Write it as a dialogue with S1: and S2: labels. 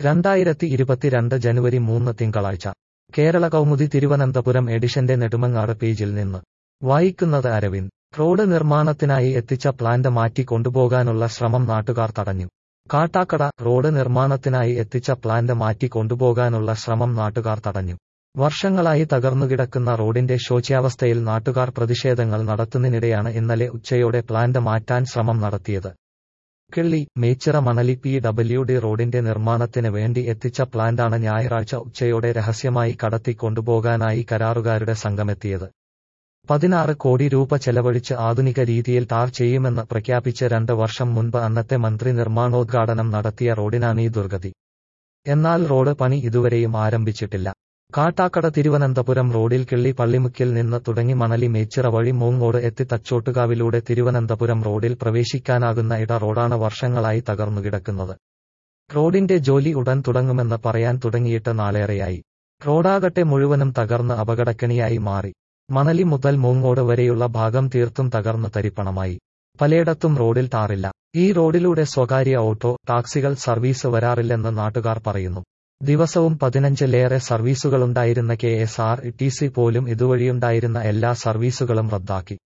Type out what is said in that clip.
S1: രണ്ടായിരത്തി ഇരുപത്തിരണ്ട് ജനുവരി മൂന്ന് തിങ്കളാഴ്ച കേരള കൗമുദി തിരുവനന്തപുരം എഡിഷന്റെ നെടുമങ്ങാട് പേജിൽ നിന്ന് വായിക്കുന്നത് അരവിന്ദ് റോഡ് നിർമ്മാണത്തിനായി എത്തിച്ച പ്ലാന്റ് മാറ്റി കൊണ്ടുപോകാനുള്ള ശ്രമം നാട്ടുകാർ തടഞ്ഞു കാട്ടാക്കട റോഡ് നിർമ്മാണത്തിനായി എത്തിച്ച പ്ലാന്റ് മാറ്റി കൊണ്ടുപോകാനുള്ള ശ്രമം നാട്ടുകാർ തടഞ്ഞു വർഷങ്ങളായി തകർന്നുകിടക്കുന്ന റോഡിന്റെ ശോച്യാവസ്ഥയിൽ നാട്ടുകാർ പ്രതിഷേധങ്ങൾ നടത്തുന്നതിനിടെയാണ് ഇന്നലെ ഉച്ചയോടെ പ്ലാന്റ് മാറ്റാൻ ശ്രമം നടത്തിയത് Killi Mechira Manali P W D റോഡിന്റെ നിർമ്മാണത്തിന് വേണ്ടി എത്തിച്ച പ്ലാന്റാണ് ഞായറാഴ്ച ഉച്ചയോടെ രഹസ്യമായി കടത്തി കൊണ്ടുപോകാനായി കരാറുകാരുടെ സംഘമെത്തിയത് പതിനാറ് കോടി രൂപ ചെലവഴിച്ച് ആധുനിക രീതിയിൽ ടാർ ചെയ്യുമെന്ന് പ്രഖ്യാപിച്ച് രണ്ട് വർഷം മുൻപ് അന്നത്തെ മന്ത്രി നിർമ്മാണോദ്ഘാടനം നടത്തിയ റോഡിനാണ് ഈ ദുർഗതി എന്നാൽ റോഡ് പണി ഇതുവരെയും ആരംഭിച്ചിട്ടില്ല കാട്ടാക്കട തിരുവനന്തപുരം റോഡിൽ കിള്ളി പള്ളിമുക്കിൽ നിന്ന് തുടങ്ങി മണലി മേച്ചിറ വഴി മൂങ്ങോട് എത്തി തച്ചോട്ടുകാവിലൂടെ തിരുവനന്തപുരം റോഡിൽ പ്രവേശിക്കാനാകുന്ന ഇട റോഡാണ് വർഷങ്ങളായി തകർന്നുകിടക്കുന്നത് റോഡിന്റെ ജോലി ഉടൻ തുടങ്ങുമെന്ന് പറയാൻ തുടങ്ങിയിട്ട് നാളേറെയായി റോഡാകട്ടെ മുഴുവനും തകർന്ന് അപകടക്കണിയായി മാറി മണലി മുതൽ മൂങ്ങോട് വരെയുള്ള ഭാഗം തീർത്തും തകർന്ന് തരിപ്പണമായി പലയിടത്തും റോഡിൽ ടാറില്ല ഈ റോഡിലൂടെ സ്വകാര്യ ഓട്ടോ ടാക്സികൾ സർവീസ് വരാറില്ലെന്ന് നാട്ടുകാർ പറയുന്നു ദിവസവും പതിനഞ്ചിലേറെ സർവീസുകളുണ്ടായിരുന്ന K S R T C പോലും ഇതുവഴിയുണ്ടായിരുന്ന എല്ലാ സർവീസുകളും റദ്ദാക്കി